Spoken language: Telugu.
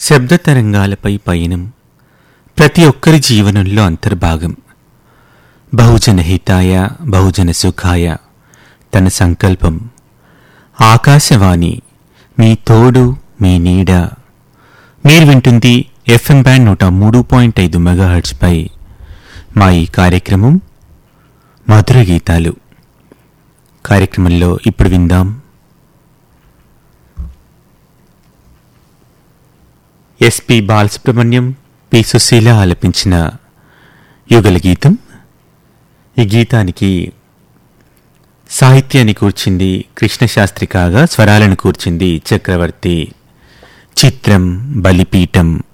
శబ్ద తరంగాలపై పయనం ప్రతి ఒక్కరి జీవనంలో అంతర్భాగం బహుజన హితాయ బహుజన సుఖాయ తన సంకల్పం ఆకాశవాణి మీ తోడు మీ నీడ మీరు వింటుంది ఎఫ్ఎం బ్యాండ్ నూట మూడు పాయింట్ ఐదు మెగాహెర్ట్స్పై మా ఈ కార్యక్రమం మధుర గీతాలు కార్యక్రమంలో ఇప్పుడు విందాం ఎస్పి బాలసుబ్రహ్మణ్యం పి సుశీల ఆలపించిన యుగల గీతం ఈ గీతానికి సాహిత్యాన్ని కూర్చింది కృష్ణశాస్త్రి కాగా స్వరాలను కూర్చింది చక్రవర్తి చిత్రం బలిపీఠం